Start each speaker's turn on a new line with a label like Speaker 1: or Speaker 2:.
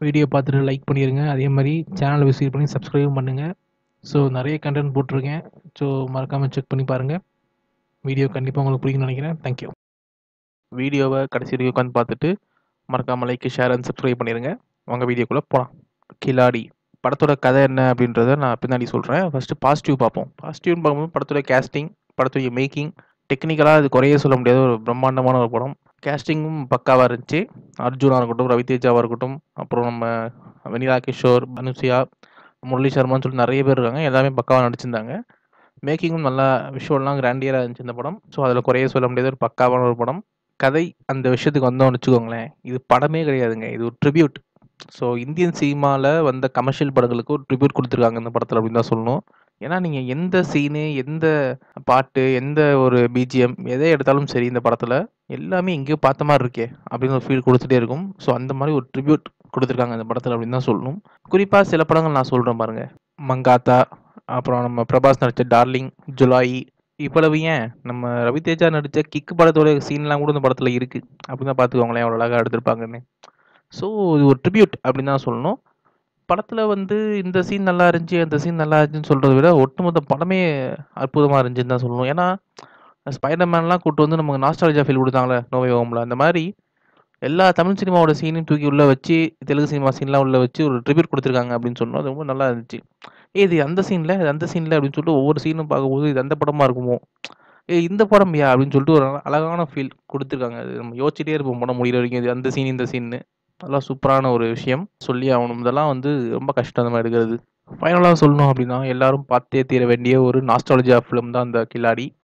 Speaker 1: video பார்த்துட்டு like பண்ணிடுங்க அதே மாதிரி சேனலை விசிட் பண்ணி சப்ஸ்கிரைபும் பண்ணுங்கள் ஸோ நிறைய கண்டென்ட் போட்டிருக்கேன் ஸோ மறக்காமல் செக் பண்ணி பாருங்கள் வீடியோ கண்டிப்பாக உங்களுக்கு பிடிக்கும்னு நினைக்கிறேன் தேங்க்யூ வீடியோவை கடைசி வரைக்கும் உட்காந்து பார்த்துட்டு மறக்காமல் லைக் ஷேர் அண்ட் சப்ஸ்கிரைப் பண்ணிடுங்க உங்கள் வீடியோக்குள்ளே போகலாம் கில்லாடி படத்தோட கதை என்ன அப்படின்றத நான் பின்னாடி சொல்கிறேன் ஃபஸ்ட்டு பாசிட்டிவ் பார்ப்போம் பாசிட்டிவ்னு பார்க்கும்போது படத்தோட கேஸ்டிங் படத்துடைய மேக்கிங் டெக்னிக்கலாக அது குறைய சொல்ல முடியாத ஒரு பிரம்மாண்டமான ஒரு படம் கேஸ்டிங்கும் பக்காவாக இருந்துச்சு அர்ஜுனாக இருக்கட்டும் ரவிதேஜாவாக இருக்கட்டும் அப்புறம் நம்ம வெனிலா கிஷோர் அனுசியா முரளி சர்மான்னு சொல்லி நிறைய பேர் இருக்காங்க எல்லாமே பக்காவாக நடிச்சிருந்தாங்க மேக்கிங்கும் நல்லா விஷுவல்லாம் கிராண்டியராக இருந்துச்சு இந்த படம் ஸோ அதில் குறைய சொல்ல முடியாத ஒரு பக்காவான ஒரு படம் கதை அந்த விஷயத்துக்கு வந்தோம்னு வச்சுக்கோங்களேன் இது படமே கிடையாதுங்க இது ஒரு ட்ரிபியூட் ஸோ இந்தியன் சினிமாவில் வந்த கமர்ஷியல் படங்களுக்கு ஒரு ட்ரிபியூட் கொடுத்துருக்காங்க இந்த படத்தில் அப்படின்னு தான் சொல்லணும் ஏன்னா நீங்கள் எந்த சீனு எந்த பாட்டு எந்த ஒரு பிஜிஎம் எதை எடுத்தாலும் சரி இந்த படத்தில் எல்லாமே எங்கேயோ பார்த்த மாதிரி இருக்கே அப்படின்னு ஒரு ஃபீல் கொடுத்துட்டே இருக்கும் ஸோ அந்த மாதிரி ஒரு ட்ரிபியூட் கொடுத்துருக்காங்க இந்த படத்தில் அப்படின்னு தான் சொல்லணும் குறிப்பாக சில படங்கள் நான் சொல்கிறேன் பாருங்கள் மங்காத்தா அப்புறம் நம்ம பிரபாஸ் நடித்த டார்லிங் ஜுலாயி இவ்வளவு ஏன் நம்ம ரவிதேஜா நடித்த கிக் படத்தோட சீன்லாம் கூட இந்த படத்தில் இருக்குது அப்படின்னு தான் பார்த்துக்கோங்களேன் அவ்வளோ அழகாக எடுத்திருப்பாங்கன்னு ஸோ இது ஒரு ட்ரிபியூட் அப்படின்னு தான் சொல்லணும் படத்தில் வந்து இந்த சீன் நல்லா இருந்துச்சு அந்த சீன் நல்லா இருந்துச்சுன்னு சொல்கிறத விட ஒட்டுமொத்த படமே அற்புதமாக இருந்துச்சுன்னு தான் சொல்லணும் ஏன்னா ஸ்பைடர் மேன்லாம் கூப்பிட்டு வந்து நமக்கு நாஸ்டாலஜா ஃபீல் கொடுத்தாங்களே நோவே ஹோமில் அந்த மாதிரி எல்லா தமிழ் சினிமாவோட சீனையும் தூக்கி உள்ளே வச்சு தெலுங்கு சினிமா சீன்லாம் உள்ளே வச்சு ஒரு ட்ரிபியூட் கொடுத்துருக்காங்க அப்படின்னு சொன்னோம் அது ரொம்ப நல்லா இருந்துச்சு ஏ இது அந்த சீனில் இது அந்த சீனில் அப்படின்னு சொல்லிட்டு ஒவ்வொரு சீனும் பார்க்கும்போது இது அந்த படமாக இருக்குமோ ஏ இந்த படம் யா அப்படின்னு சொல்லிட்டு ஒரு அழகான ஃபீல் கொடுத்துருக்காங்க அது நம்ம யோசிச்சுட்டே இருப்போம் படம் முடிகிற வரைக்கும் இது அந்த சீன் இந்த சீன்னு அதெல்லாம் சூப்பரான ஒரு விஷயம் சொல்லி ஆகணும் இதெல்லாம் வந்து ரொம்ப கஷ்டம் நம்ம எடுக்கிறது ஃபைனலாக சொல்லணும் அப்படின்னா எல்லாரும் பார்த்தே தீர வேண்டிய ஒரு நாஸ்டாலஜியா ஃபிலிம் தான் அந்த கில்லாடி